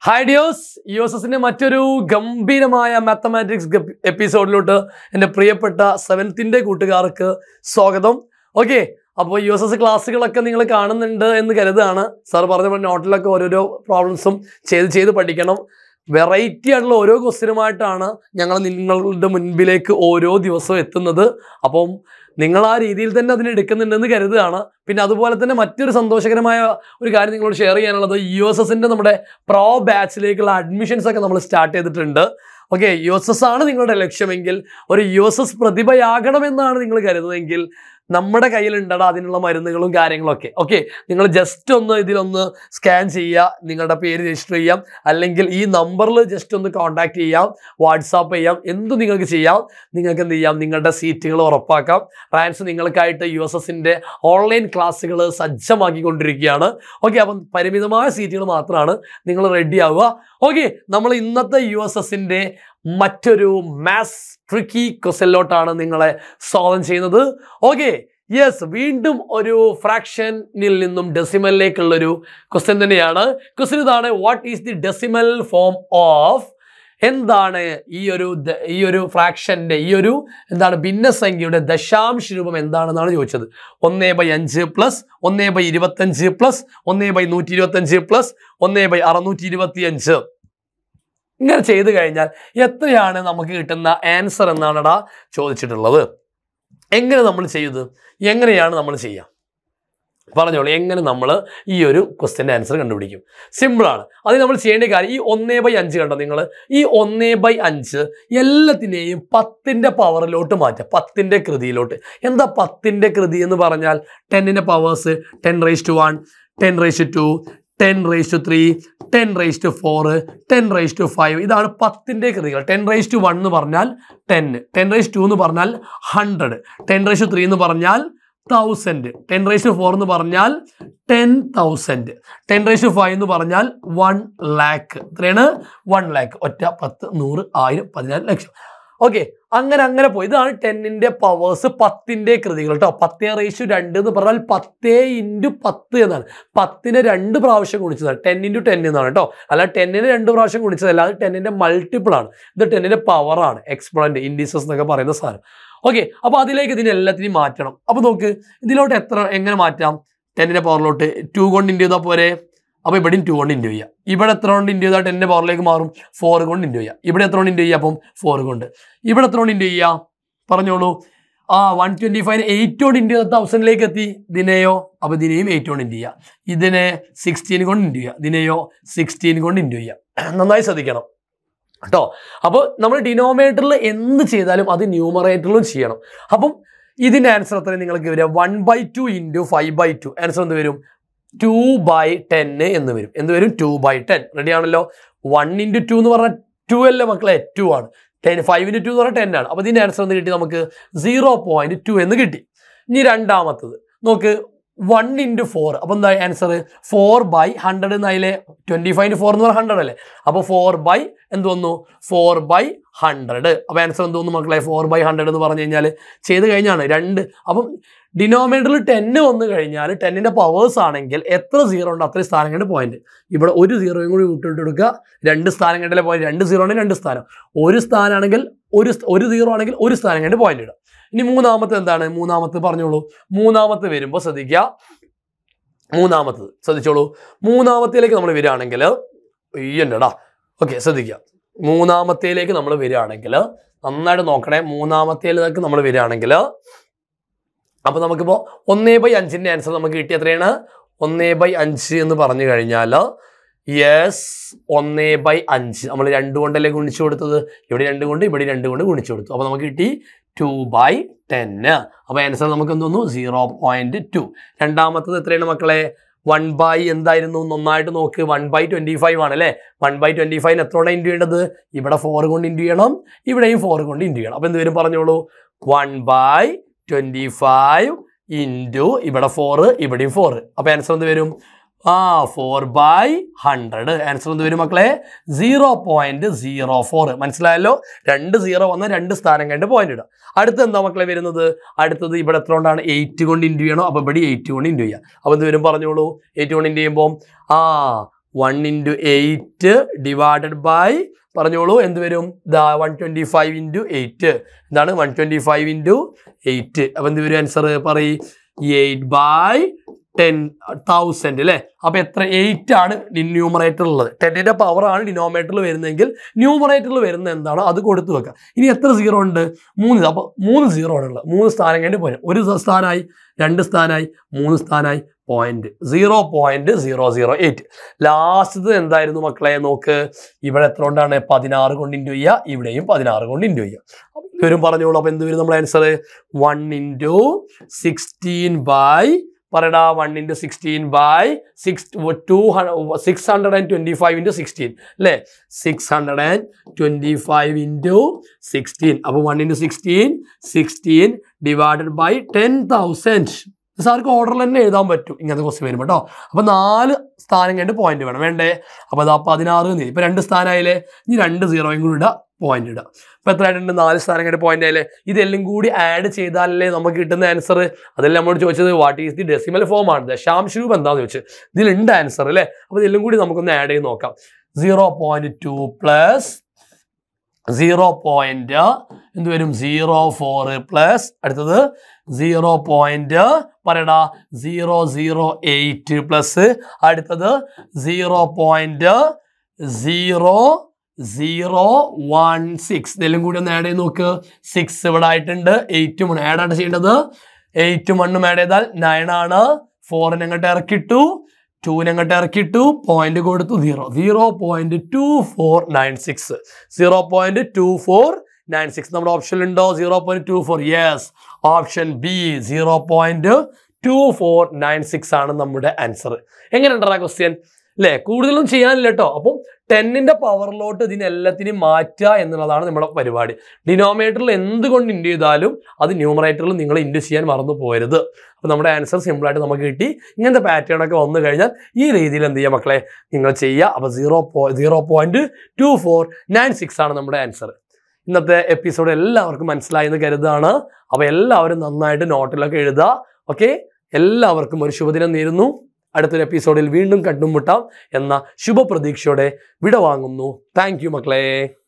hi ഡിയോസ് U S എസിന്റെ മറ്റൊരു ഗംഭീരമായ മാത്തമാറ്റിക്സ് എപ്പിസോഡിലോട്ട് എൻ്റെ പ്രിയപ്പെട്ട സെവൻത്തിന്റെ കൂട്ടുകാർക്ക് സ്വാഗതം ഓക്കെ അപ്പോൾ യു എസ് എസ് ക്ലാസ്സുകളൊക്കെ നിങ്ങൾ കാണുന്നുണ്ട് എന്ന് കരുതാണ് സാർ പറഞ്ഞ പോലെ നോട്ടിലൊക്കെ ഓരോരോ പ്രോബ്ലംസും ചെയ്ത് ചെയ്ത് പഠിക്കണം വെറൈറ്റി ആയിട്ടുള്ള ഓരോ ക്വസ്റ്റ്യനുമായിട്ടാണ് ഞങ്ങൾ നിങ്ങളുടെ മുൻപിലേക്ക് ഓരോ ദിവസവും എത്തുന്നത് അപ്പം നിങ്ങൾ ആ രീതിയിൽ തന്നെ അതിനെ എടുക്കുന്നുണ്ടെന്ന് കരുതുകയാണ് പിന്നെ അതുപോലെ തന്നെ മറ്റൊരു സന്തോഷകരമായ ഒരു കാര്യം നിങ്ങളോട് ഷെയർ ചെയ്യാനുള്ളത് യു എസ് എസിൻ്റെ നമ്മുടെ പ്രോ ബാച്ചിലേക്കുള്ള അഡ്മിഷൻസ് ഒക്കെ നമ്മൾ സ്റ്റാർട്ട് ചെയ്തിട്ടുണ്ട് ഓക്കെ യു എസ് എസ് ആണ് നിങ്ങളുടെ ലക്ഷ്യമെങ്കിൽ ഒരു യു എസ് എസ് പ്രതിഭയാകണമെന്നാണ് നിങ്ങൾ കരുതുന്നതെങ്കിൽ നമ്മുടെ കയ്യിലുണ്ടടാ അതിനുള്ള മരുന്നുകളും കാര്യങ്ങളൊക്കെ ഓക്കെ നിങ്ങൾ ജസ്റ്റ് ഒന്ന് ഇതിലൊന്ന് സ്കാൻ ചെയ്യുക നിങ്ങളുടെ പേര് രജിസ്റ്റർ ചെയ്യാം അല്ലെങ്കിൽ ഈ നമ്പറിൽ ജസ്റ്റ് ഒന്ന് കോൺടാക്ട് ചെയ്യാം വാട്സാപ്പ് ചെയ്യാം എന്ത് നിങ്ങൾക്ക് ചെയ്യാം നിങ്ങൾക്ക് എന്ത് ചെയ്യാം നിങ്ങളുടെ സീറ്റുകൾ ഉറപ്പാക്കാം റാൻസ് നിങ്ങൾക്കായിട്ട് യു എസ് എസിൻ്റെ ഓൺലൈൻ ക്ലാസ്സുകൾ സജ്ജമാക്കിക്കൊണ്ടിരിക്കുകയാണ് ഓക്കെ അപ്പം പരിമിതമായ സീറ്റുകൾ മാത്രമാണ് നിങ്ങൾ റെഡി ആവുക ഓക്കെ നമ്മൾ ഇന്നത്തെ യു എസ് എസിൻ്റെ മറ്റൊരു മാസ് ട്രിക്കി ക്വസ്റ്റനിലോട്ടാണ് നിങ്ങളെ സ്വാഗതം ചെയ്യുന്നത് ഓക്കെ യെസ് വീണ്ടും ഒരു ഫ്രാക്ഷനിൽ നിന്നും ഡെസിമലിലേക്കുള്ളൊരു ക്വസ്റ്റ്യൻ തന്നെയാണ് ക്വസ്റ്റ്യൻ ഇതാണ് what is the decimal form of എന്താണ് ഈ ഒരു ദ- ഈ ഒരു ഫ്രാക്ഷന്റെ ഈ ഒരു എന്താണ് ഭിന്നസംഖ്യയുടെ ദശാംശ രൂപം എന്താണെന്നാണ് ചോദിച്ചത് ഒന്നേ ബൈ അഞ്ച് പ്ലസ് ഒന്നേ ബൈ ഇരുപത്തഞ്ച് പ്ലസ് ഒന്നേ ബൈ നൂറ്റി ഇരുപത്തഞ്ച് പ്ലസ് ഒന്നേ ബൈ അറുന്നൂറ്റി ഇരുപത്തി അഞ്ച് ഇങ്ങനെ ചെയ്തു കഴിഞ്ഞാൽ എത്രയാണ് നമുക്ക് കിട്ടുന്ന ആൻസർ എന്നാണടാ ചോദിച്ചിട്ടുള്ളത് എങ്ങനെ നമ്മൾ ചെയ്ത് എങ്ങനെയാണ് നമ്മൾ ചെയ്യുക പറഞ്ഞോളൂ എങ്ങനെ നമ്മൾ ഈ ഒരു ക്വസ്റ്റ്യൻ്റെ ആൻസർ കണ്ടുപിടിക്കും സിമ്പിളാണ് അത് നമ്മൾ ചെയ്യേണ്ട കാര്യം ഈ ഒന്നേ ബൈ അഞ്ച് കണ്ടോ നിങ്ങൾ ഈ ഒന്നേ ബൈ അഞ്ച് എല്ലാത്തിനെയും പത്തിൻ്റെ പവറിലോട്ട് മാറ്റുക പത്തിൻ്റെ കൃതിയിലോട്ട് എന്താ പത്തിൻ്റെ കൃതി എന്ന് പറഞ്ഞാൽ ടെന്നിൻ്റെ powers ten raise to one ten raise two ten raise to three ten raise to four ten raise to five ഇതാണ് പത്തിൻ്റെ കൃതികൾ ടെൻ റേസ് ടു വൺ എന്ന് പറഞ്ഞാൽ ടെൻ ടെൻ റേസ് ടു എന്ന് പറഞ്ഞാൽ hundred ten raise to three എന്ന് പറഞ്ഞാൽ thousand ten raise to four എന്ന് പറഞ്ഞാൽ ten thousand ten raise to five എന്ന് പറഞ്ഞാൽ വൺ ലാക്ക് എത്രയാണ് വൺ ലാക്ക് ഒറ്റ പത്ത് നൂറ് ആയിരം പതിനായിരം ലക്ഷം ഓക്കെ അങ്ങനെ അങ്ങനെ പോയി ഇതാണ് ടെന്നിന്റെ പവേഴ്സ് പത്തിന്റെ കൃതികൾ കേട്ടോ പത്തേ റേഷ്യു രണ്ട് എന്ന് പറഞ്ഞാൽ പത്തേ ഇൻറ്റു പത്ത് എന്നാണ് പത്തിനെ രണ്ട് പ്രാവശ്യം ഗുണിച്ചതാണ് ടെൻ ഇൻറ്റു ടെൻ എന്നാണ് കേട്ടോ അല്ല ടെന്നിനെ രണ്ട് പ്രാവശ്യം ഗുണിച്ചതല്ല അത് ടെന്നിന്റെ മൾട്ടിപ്പിൾ ആണ് ഇത് ടെന്നിന്റെ പവറാണ് എക്സ്പ്ലന്റ് ഇൻഡിസസ് എന്നൊക്കെ പറയുന്ന സാധനം ഓക്കെ അപ്പോൾ അതിലേക്ക് ഇതിനെ എല്ലാത്തിനെയും മാറ്റണം അപ്പോൾ നോക്ക് ഇതിലോട്ട് എത്ര എങ്ങനെ മാറ്റാം ടെന്നിന്റെ പവറിലോട്ട് ടു കൊണ്ട് ഇൻറ്റു ചെയ്താൽ പോരെ അപ്പോൾ ഇവിടെയും ടു കൊണ്ട് ഇൻറ്റു ചെയ്യാം ഇവിടെ എത്ര കൊണ്ട് ഇൻറ്റു ചെയ്താൽ ടെന്നിന്റെ പവറിലേക്ക് മാറും ഫോർ കൊണ്ട് ഇൻറ്റു ചെയ്യാം ഇവിടെ എത്ര കൊണ്ട് ഇൻറ്റു ചെയ്യാം അപ്പം ഫോർ കൊണ്ട് ഇവിടെ എത്ര കൊണ്ട് ഇൻറ്റു ചെയ്യാം പറഞ്ഞോളൂ ആ വൺ ട്വൻറ്റി ഫൈവ് എയ്റ്റ് കൊണ്ട് ഇൻറ്റു ചെയ്ത തൗസൻഡിലേക്ക് എത്തി ഇതിനെയോ അപ്പോൾ ഇതിനെയും എയ്റ്റ് കൊണ്ട് ഇൻറ്റു ചെയ്യാം ഇതിനെ സിക്സ്റ്റീൻ കൊണ്ട് ഇൻറ്റു ചെയ്യാം ഇതിനെയോ സിക്സ്റ്റീൻ കൊണ്ട് ഇൻറ്റു ചെയ്യാം നന്നായി ശ്രദ്ധിക്കണം കേട്ടോ അപ്പോൾ നമ്മൾ ഡിനോമിനേറ്ററിൽ എന്ത് ചെയ്താലും അത് ന്യൂമറേറ്ററിലും ചെയ്യണം അപ്പം ഇതിൻ്റെ ആൻസർ എത്ര നിങ്ങൾക്ക് വരിക one by two into five by two answer എന്ത് വരും ടു ബൈ ടെൻ എന്ന് വരും എന്ത് വരും ടു ബൈ ടെൻ റെഡി ആണല്ലോ വൺ ഇൻറ്റു ടു എന്ന് പറഞ്ഞാൽ ടു അല്ലേ മക്കളെ ടു ആണ് ടെൻ ഫൈവ് ഇൻറ്റു ടു എന്ന് പറഞ്ഞാൽ ടെൻ ആണ് അപ്പോൾ ഇതിൻ്റെ ആൻസർ എന്ന് കിട്ടി നമുക്ക് സീറോ പോയിന്റ് ടു എന്ന് കിട്ടി ഇനി രണ്ടാമത്തത് നോക്ക് വൺ ഇൻറ്റു ഫോർ അപ്പോൾ എന്താ ആൻസർ ഫോർ ബൈ ഹൺഡ്രഡ് എന്നതിലെ ട്വൻറ്റി ഫൈവ് ഫോർ എന്ന് പറഞ്ഞാൽ ഹൺഡ്രഡ് അല്ലേ അപ്പോൾ ഫോർ ബൈ എന്ത് വന്നു ഫോർ ബൈ ഹൺഡ്രഡ് അപ്പോൾ ആൻസർ എന്ത് വന്നു മക്കളെ ഫോർ ബൈ ഹൺഡ്രഡ് എന്ന് പറഞ്ഞു കഴിഞ്ഞാൽ ചെയ്ത് കഴിഞ്ഞാണ് രണ്ട് അപ്പം ഡിനോമിനേറ്ററിൽ ടെന്ന് വന്നു കഴിഞ്ഞാൽ ടെന്നിൻ്റെ പവേഴ്സ് ആണെങ്കിൽ എത്ര സീറോ ഉണ്ട് അത്രയും സ്ഥാനം കണ്ട് പോയിന്റ് ഇവിടെ ഒരു സീറോയും കൂടി വിട്ടിട്ട് കൊടുക്കുക രണ്ട് സ്ഥാനം കണ്ടല്ലേ പോയിന്റ് രണ്ട് സീറോ ആണെങ്കിൽ രണ്ട് സ്ഥാനം ഒരു സ്ഥാനമാണെങ്കിൽ ഒരു സ്- ഒരു സീറോ ആണെങ്കിൽ ഒരു സ്ഥാനം കണ്ട് പോയിന്റ് ഇടുക ഇനി മൂന്നാമത്തെ എന്താണ് മൂന്നാമത്തെ പറഞ്ഞോളൂ മൂന്നാമത്തെ വരുമ്പോൾ ശ്രദ്ധിക്കുക മൂന്നാമത്തത് ശ്രദ്ധിച്ചോളൂ മൂന്നാമത്തേലേക്ക് നമ്മൾ വരികയാണെങ്കിൽ ഇയ്യണ്ടടാ ഓക്കെ ശ്രദ്ധിക്കുക മൂന്നാമത്തേലേക്ക് നമ്മൾ വരികയാണെങ്കിൽ നന്നായിട്ട് നോക്കണേ മൂന്നാമത്തേലേക്ക് നമ്മൾ വരികയാണെങ്കിൽ അപ്പോൾ നമുക്കിപ്പോൾ ഒന്നേ ബൈ അഞ്ചിൻ്റെ ആൻസർ നമുക്ക് കിട്ടിയ എത്രയാണ് ഒന്നേ ബൈ അഞ്ച് എന്ന് പറഞ്ഞു കഴിഞ്ഞാൽ യെസ് ഒന്നേ ബൈ അഞ്ച് നമ്മൾ രണ്ട് കൊണ്ടല്ലേ ഗുണിച്ചു കൊടുത്തത് ഇവിടെ രണ്ട് കൊണ്ട് ഇവിടെ രണ്ട് കൊണ്ട് ഗുണിച്ചു കൊടുത്തു അപ്പോൾ നമുക്ക് കിട്ടി ടു ബൈ ടെന്ന് അപ്പോൾ ആൻസർ നമുക്ക് എന്ത് വന്നു സീറോ പോയിന്റ് ടു രണ്ടാമത്തത് എത്രയാണ് മക്കളെ വൺ ബൈ എന്തായിരുന്നു നന്നായിട്ട് നോക്ക് വൺ ബൈ ട്വൻറ്റി ഫൈവ് ആണ് അല്ലേ വൺ ബൈ ട്വൻറ്റി ഫൈവ് എത്രയോടെ ഇൻറ്റു ചെയ്യേണ്ടത് ഇവിടെ ഫോർ കൊണ്ട് ഇൻറ്റു ചെയ്യണം ഇവിടെയും ഫോർ കൊണ്ട് ഇൻറ്റു ചെയ്യണം അപ്പോൾ എന്ത് വരും പറഞ്ഞോളൂ one by twenty five into ഇവിടെ ഫോറ് ഇവിടെയും ഫോറ് അപ്പോൾ ആൻസർ എന്ത് വരും ആ ഫോർ ബൈ ഹൺഡ്രഡ് ആൻസർ എന്ത് വരും മക്കളെ സീറോ പോയിന്റ് സീറോ ഫോർ മനസ്സിലായല്ലോ രണ്ട് സീറോ വന്ന രണ്ട് സ്ഥാനം കണ്ട് പോയിന്റ് ഇടാം അടുത്ത് എന്താ മക്കളെ വരുന്നത് അടുത്തത് ഇവിടെ എത്ര കൊണ്ടാണ് എയ്റ്റ് കൊണ്ട് ഇൻറ്റു ചെയ്യണം അപ്പോൾ ഇവിടെ എയ്റ്റ് കൊണ്ട് ഇൻറ്റു ചെയ്യാം അപ്പോൾ എന്ത് വരും പറഞ്ഞോളൂ എയ്റ്റ് കൊണ്ട് ഇൻറ്റു ചെയ്യുമ്പോൾ ആ one into eight divided by പറഞ്ഞോളൂ എന്ത് വരും ദാ one twenty five into eight എന്താണ് one twenty five into eight അപ്പം എന്ത് വരും ആൻസർ പറയും എയ്റ്റ് ബൈ ടെൻ തൗസൻഡ് അല്ലേ അപ്പൊ എത്ര എയ്റ്റ് ആണ് ന്യൂമറേറ്റർ ഉള്ളത് ടെന്നിന്റെ പവർ ആണ് ഡിനോമിനേറ്ററിൽ വരുന്നതെങ്കിൽ ന്യൂമറേറ്ററിൽ വരുന്ന എന്താണോ അത് കൊടുത്തു വെക്കുക ഇനി എത്ര സീറോ ഉണ്ട് മൂന്ന് അപ്പൊ മൂന്ന് സീറോ ആണ് ഉള്ളത് മൂന്ന് സ്ഥാനം കഴിഞ്ഞ് പോയി ഒരു സ്ഥാനമായി രണ്ട് സ്ഥാനമായി മൂന്ന് സ്ഥാനമായി point zero point zero zero eight ലാസ്റ്റത് എന്തായിരുന്നു മക്കളെ നോക്ക് ഇവിടെ എത്ര കൊണ്ടാണ് പതിനാറ് കൊണ്ട് ഇൻറ്റു ചെയ്യുക ഇവിടെയും പതിനാറ് കൊണ്ട് ഇൻറ്റു ചെയ്യുക അപ്പൊ ഇത് വരും പറഞ്ഞോളൂ അപ്പൊ എന്ത് വരും നമ്മുടെ answer one into sixteen by പറയടാ one into sixteen by six two six hundred and twenty five into sixteen അല്ലേ six hundred and twenty five into sixteen അപ്പോൾ one into sixteen sixteen divided by ten thousand സാർക്ക് ഓർഡറിൽ തന്നെ എഴുതാൻ പറ്റും ഇങ്ങനത്തെ question വരും കേട്ടോ അപ്പോൾ നാല് സ്ഥാനം കഴിഞ്ഞിട്ട് പോയിന്റ് വേണം വേണ്ടേ അപ്പോൾ അതാ പതിനാറ് നീ ഇപ്പോൾ രണ്ട് സ്ഥാനമായില്ലേ ഇനി രണ്ട് സീറോയും കൂടി ഇടുക പോയിന്റ് ഇടുക അപ്പോൾ എത്ര ആയിട്ടുണ്ട് നാല് സ്ഥാനം കഴിഞ്ഞിട്ട് പോയിന്റ് ആയില്ലേ ഇതെല്ലാം കൂടി ആഡ് ചെയ്താലല്ലേ നമുക്ക് കിട്ടുന്ന ആൻസർ അതല്ല നമ്മളോട് ചോദിച്ചത് what is the decimal form ആണ് ദശാംശ രൂപം എന്താണെന്ന് ചോദിച്ചത് ഇതിലുണ്ട് ആൻസർ അല്ലേ അപ്പോൾ ഇതെല്ലാം കൂടി നമുക്കൊന്ന് ആഡ് ചെയ്ത് നോക്കാം zero point two plus zero point എന്ത് വരും സീറോ ഫോർ പ്ലസ് അടുത്തത് സീറോ പോയിന്റ് പറയടാ സീറോ സീറോ എയ്റ്റ് പ്ലസ് അടുത്തത് zero point zero zero one six ഇതെല്ലാം കൂടി ഒന്ന് ആഡ് ചെയ്ത് നോക്ക് സിക്സ് ഇവിടെ ആയിട്ടുണ്ട് എയ്റ്റും ആഡ് ആണ് ചെയ്യേണ്ടത് എയ്റ്റും വണ്ണും ആഡ് ചെയ്താൽ നയൻ ആണ് ഫോറിന് അങ്ങോട്ട് ഇറക്കിട്ടു ടൂവിന് അങ്ങോട്ട് ഇറക്കിട്ടു പോയിന്റ് കൊടുത്തു zero zero point two four nine six zero point two four nine six നമ്മുടെ ഓപ്ഷൻ ഉണ്ടോ zero point two four yes option B zero point two four nine six ആണ് നമ്മുടെ ആൻസർ എങ്ങനെയുണ്ടാ ക്വസ്റ്റ്യൻ അല്ലേ കൂടുതലൊന്നും ചെയ്യാനില്ല കേട്ടോ അപ്പം ടെന്നിന്റെ പവറിലോട്ട് ഇതിനെല്ലാത്തിനെയും മാറ്റുക എന്നുള്ളതാണ് നമ്മുടെ പരിപാടി ഡിനോമിനേറ്ററിൽ എന്തുകൊണ്ട് ഇൻഡു ചെയ്താലും അത് ന്യൂമറേറ്ററിൽ നിങ്ങൾ ഇൻഡു ചെയ്യാൻ മറന്നു പോരുത് അപ്പോൾ നമ്മുടെ ആൻസർ സിമ്പിളായിട്ട് നമുക്ക് കിട്ടി ഇങ്ങനത്തെ പാറ്റേൺ ഒക്കെ വന്നു കഴിഞ്ഞാൽ ഈ രീതിയിൽ എന്ത് ചെയ്യുക മക്കളെ നിങ്ങൾ ചെയ്യുക അപ്പോൾ സീറോ പോ zero point two four nine six ആണ് നമ്മുടെ ആൻസർ ഇന്നത്തെ എപ്പിസോഡ് എല്ലാവർക്കും മനസ്സിലായി എന്ന് കരുതാണ് അപ്പോൾ എല്ലാവരും നന്നായിട്ട് നോട്ടിലൊക്കെ എഴുതുക ഓക്കെ എല്ലാവർക്കും ഒരു ശുഭദിനം നേരുന്നു അടുത്തൊരു എപ്പിസോഡിൽ വീണ്ടും കണ്ടുമുട്ടാം എന്ന ശുഭപ്രതീക്ഷയോടെ വിട വാങ്ങുന്നു താങ്ക് യു മക്കളെ